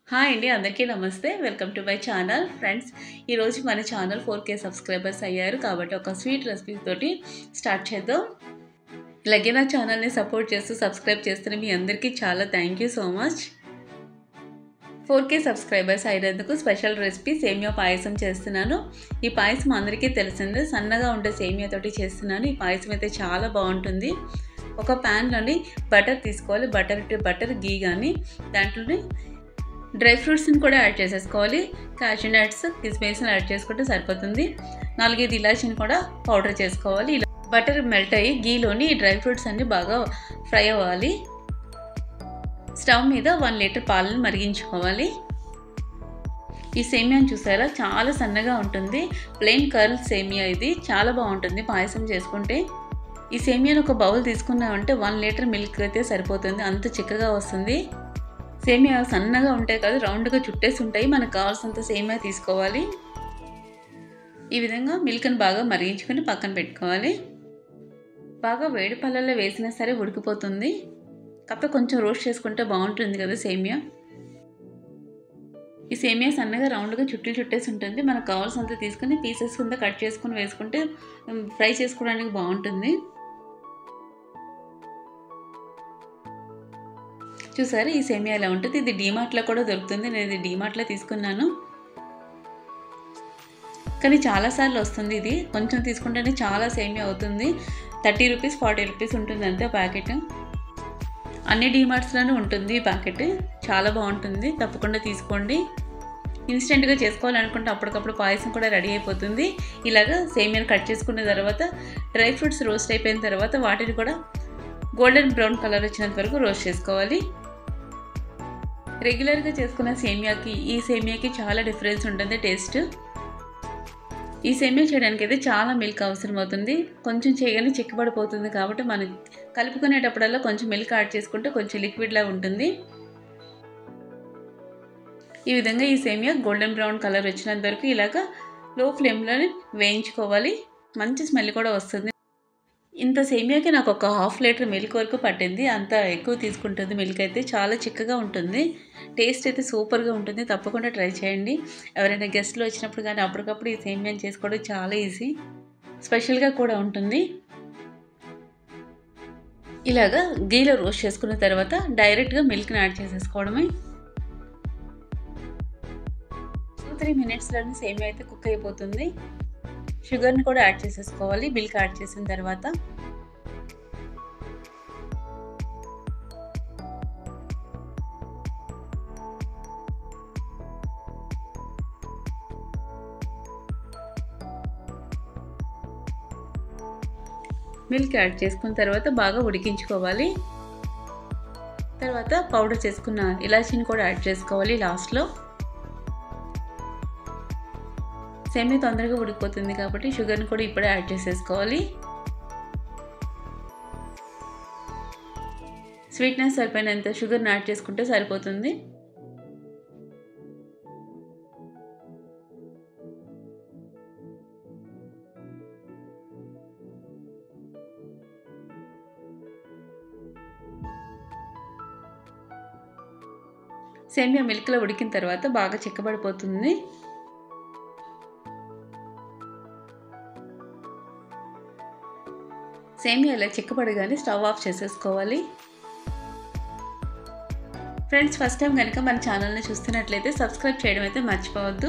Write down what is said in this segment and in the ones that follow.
hi అండి అందరికీ నమస్తే welcome to my channel friends ఈరోజు మన ఛానల్ ఫోర్ కే సబ్స్క్రైబర్స్ అయ్యారు కాబట్టి ఒక స్వీట్ రెసిపీ తోటి స్టార్ట్ చేద్దాం ఇలాగే నా ఛానల్ని సపోర్ట్ చేస్తూ సబ్స్క్రైబ్ చేస్తున్న మీ అందరికీ చాలా thank you so much four K subscribers అయినందుకు స్పెషల్ రెసిపీ సేమియా పాయసం చేస్తున్నాను ఈ పాయసం అందరికీ తెలిసిందే సన్నగా ఉండే సేమియా తోటి చేస్తున్నాను ఈ పాయసం అయితే చాలా బాగుంటుంది ఒక ప్యాన్లోని బటర్ తీసుకోవాలి బటర్ బటర్ గీ కానీ దాంట్లోని డ్రై ఫ్రూట్స్ని కూడా యాడ్ చేసేసుకోవాలి క్యాషూ నట్స్ కిస్మిస్ని యాడ్ చేసుకుంటే సరిపోతుంది నాలుగైదు ఇలాచీని కూడా పౌడర్ చేసుకోవాలి ఇలా బటర్ మెల్ట్ అయ్యి గీలోని డ్రై ఫ్రూట్స్ అన్నీ బాగా ఫ్రై అవ్వాలి స్టవ్ మీద వన్ లీటర్ పాలను మరిగించుకోవాలి ఈ సేమియాని చూసారా చాలా సన్నగా ఉంటుంది ప్లెయిన్ కర్ల్ సేమియా ఇది చాలా బాగుంటుంది పాయసం చేసుకుంటే ఈ సేమియాని ఒక బౌల్ తీసుకున్నామంటే వన్ లీటర్ మిల్క్ అయితే సరిపోతుంది అంత చిక్కగా వస్తుంది సేమియా సన్నగా ఉంటాయి కాదు రౌండ్గా చుట్టేసి ఉంటాయి మనకు కావాల్సినంత సేమియా తీసుకోవాలి ఈ విధంగా మిల్క్ని బాగా మరిగించుకొని పక్కన పెట్టుకోవాలి బాగా వేడి పళ్ళల్లో వేసినా సరే ఉడికిపోతుంది కాకపోతే కొంచెం రోస్ట్ చేసుకుంటే బాగుంటుంది కదా సేమియా ఈ సేమియా సన్నగా రౌండ్గా చుట్టూ చుట్టేసి ఉంటుంది మనకు కావాల్సినంత తీసుకుని పీసెస్ కింద కట్ చేసుకుని వేసుకుంటే ఫ్రై చేసుకోవడానికి బాగుంటుంది చూసారా ఈ సేమియా ఎలా ఉంటుంది ఇది డీమార్ట్లో కూడా దొరుకుతుంది నేను ఇది డీమార్ట్లో తీసుకున్నాను కానీ చాలాసార్లు వస్తుంది ఇది కొంచెం తీసుకుంటేనే చాలా సేమియా అవుతుంది థర్టీ రూపీస్ ఫార్టీ రూపీస్ ఉంటుంది అంతే ప్యాకెట్ అన్ని డీమార్ట్స్లోనే ఉంటుంది ఈ ప్యాకెట్ చాలా బాగుంటుంది తప్పకుండా తీసుకోండి ఇన్స్టెంట్గా చేసుకోవాలనుకుంటే అప్పటికప్పుడు పాయసం కూడా రెడీ అయిపోతుంది ఇలాగ సేమియాని కట్ చేసుకున్న తర్వాత డ్రై ఫ్రూట్స్ రోస్ట్ అయిపోయిన తర్వాత వాటిని కూడా గోల్డెన్ బ్రౌన్ కలర్ వచ్చినంత వరకు రోస్ట్ చేసుకోవాలి రెగ్యులర్గా చేసుకున్న సేమియాకి ఈ సేమియాకి చాలా డిఫరెన్స్ ఉంటుంది టేస్ట్ ఈ సేమియా చేయడానికి అయితే చాలా మిల్క్ అవసరం అవుతుంది కొంచెం చేయగానే చిక్కబడిపోతుంది కాబట్టి మనం కలుపుకునేటప్పుడల్లా కొంచెం మిల్క్ యాడ్ చేసుకుంటే కొంచెం లిక్విడ్లా ఉంటుంది ఈ విధంగా ఈ సేమియా గోల్డెన్ బ్రౌన్ కలర్ వచ్చినంత వరకు ఇలాగ లో ఫ్లేమ్లోనే వేయించుకోవాలి మంచి స్మెల్ కూడా వస్తుంది ఇంత సేమియాకి నాకు ఒక హాఫ్ లీటర్ మిల్క్ వరకు పట్టింది అంత ఎక్కువ తీసుకుంటుంది మిల్క్ అయితే చాలా చిక్కగా ఉంటుంది టేస్ట్ అయితే సూపర్గా ఉంటుంది తప్పకుండా ట్రై చేయండి ఎవరైనా గెస్ట్లు వచ్చినప్పుడు కానీ అప్పటికప్పుడు ఈ సేమియాని చేసుకోవడం చాలా ఈజీ స్పెషల్గా కూడా ఉంటుంది ఇలాగా గీలో రోస్ట్ చేసుకున్న తర్వాత డైరెక్ట్గా మిల్క్ని యాడ్ చేసేసుకోవడమే టూ త్రీ మినిట్స్లోనే సేమియా అయితే కుక్ అయిపోతుంది షుగర్ని కూడా యాడ్ చేసేసుకోవాలి మిల్క్ యాడ్ చేసిన తర్వాత మిల్క్ యాడ్ చేసుకున్న తర్వాత బాగా ఉడికించుకోవాలి తర్వాత పౌడర్ చేసుకున్న ఇలాచీని కూడా యాడ్ చేసుకోవాలి లాస్ట్లో సేమియా తొందరగా ఉడికిపోతుంది కాబట్టి షుగర్ని కూడా ఇప్పుడే యాడ్ చేసేసుకోవాలి స్వీట్నెస్ సరిపోయినంత షుగర్ని యాడ్ చేసుకుంటే సరిపోతుంది సేమియా మిల్క్లో ఉడికిన తర్వాత బాగా చిక్కబడిపోతుంది సేమియా ఇలా చిక్కపడగానే స్టవ్ ఆఫ్ చేసేసుకోవాలి ఫ్రెండ్స్ ఫస్ట్ టైం కనుక మన ఛానల్ని చూస్తున్నట్లయితే సబ్స్క్రైబ్ చేయడం అయితే మర్చిపోవద్దు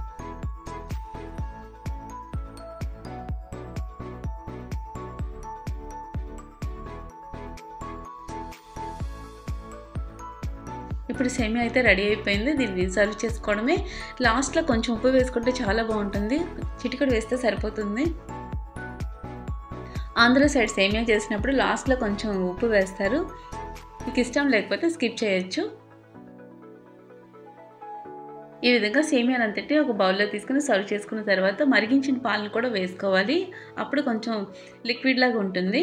ఇప్పుడు సేమియా అయితే రెడీ అయిపోయింది దీన్ని సర్వ్ చేసుకోవడమే లాస్ట్లో కొంచెం ఉప్పు వేసుకుంటే చాలా బాగుంటుంది చిటికడు వేస్తే సరిపోతుంది ఆంధ్ర సైడ్ సేమియా చేసినప్పుడు లాస్ట్లో కొంచెం ఉప్పు వేస్తారు మీకు ఇష్టం లేకపోతే స్కిప్ చేయొచ్చు ఈ విధంగా సేమియాని అంతటి ఒక బౌల్లో తీసుకుని సర్వ్ చేసుకున్న తర్వాత మరిగించిన పాలను కూడా వేసుకోవాలి అప్పుడు కొంచెం లిక్విడ్ లాగా ఉంటుంది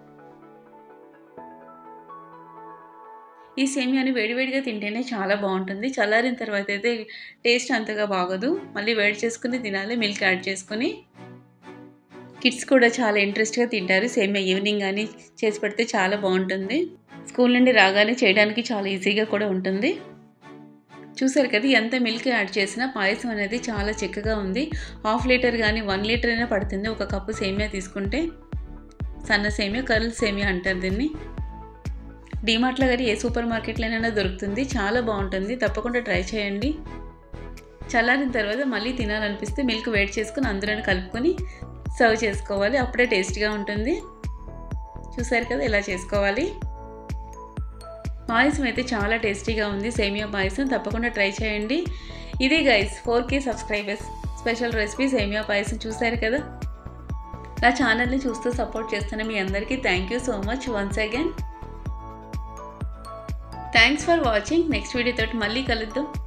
ఈ సేమియాని వేడివేడిగా తింటేనే చాలా బాగుంటుంది చల్లారిన తర్వాత అయితే టేస్ట్ అంతగా బాగోదు మళ్ళీ వేడి చేసుకుని తినాలి మిల్క్ యాడ్ చేసుకుని కిడ్స్ కూడా చాలా ఇంట్రెస్ట్గా తింటారు సేమియా ఈవినింగ్ కానీ చేసి పెడితే చాలా బాగుంటుంది స్కూల్ నుండి రాగానే చేయడానికి చాలా ఈజీగా కూడా ఉంటుంది చూసారు కదా ఎంత మిల్క్ యాడ్ చేసినా పాయసం అనేది చాలా చిక్కగా ఉంది హాఫ్ లీటర్ కానీ వన్ లీటర్ అయినా పడుతుంది ఒక కప్పు సేమియా తీసుకుంటే సన్న సేమియా కర్ల్ సేమియా అంటారు దీన్ని డిమార్ట్లో కానీ ఏ సూపర్ మార్కెట్లోనైనా దొరుకుతుంది చాలా బాగుంటుంది తప్పకుండా ట్రై చేయండి చల్లారిన తర్వాత మళ్ళీ తినాలనిపిస్తే మిల్క్ వేడి చేసుకుని అందులో కలుపుకొని సర్వ్ చేసుకోవాలి అప్పుడే టేస్ట్గా ఉంటుంది చూసారు కదా ఇలా చేసుకోవాలి పాయసం అయితే చాలా టేస్టీగా ఉంది సేమియా పాయసం తప్పకుండా ట్రై చేయండి ఇది guys four K subscribers special recipe semiya payasam చూసారు కదా నా ఛానల్ని చూస్తూ సపోర్ట్ చేస్తున్న మీ అందరికీ thank you so much once again thanks for watching next వీడియోతో మళ్ళీ కలుద్దాం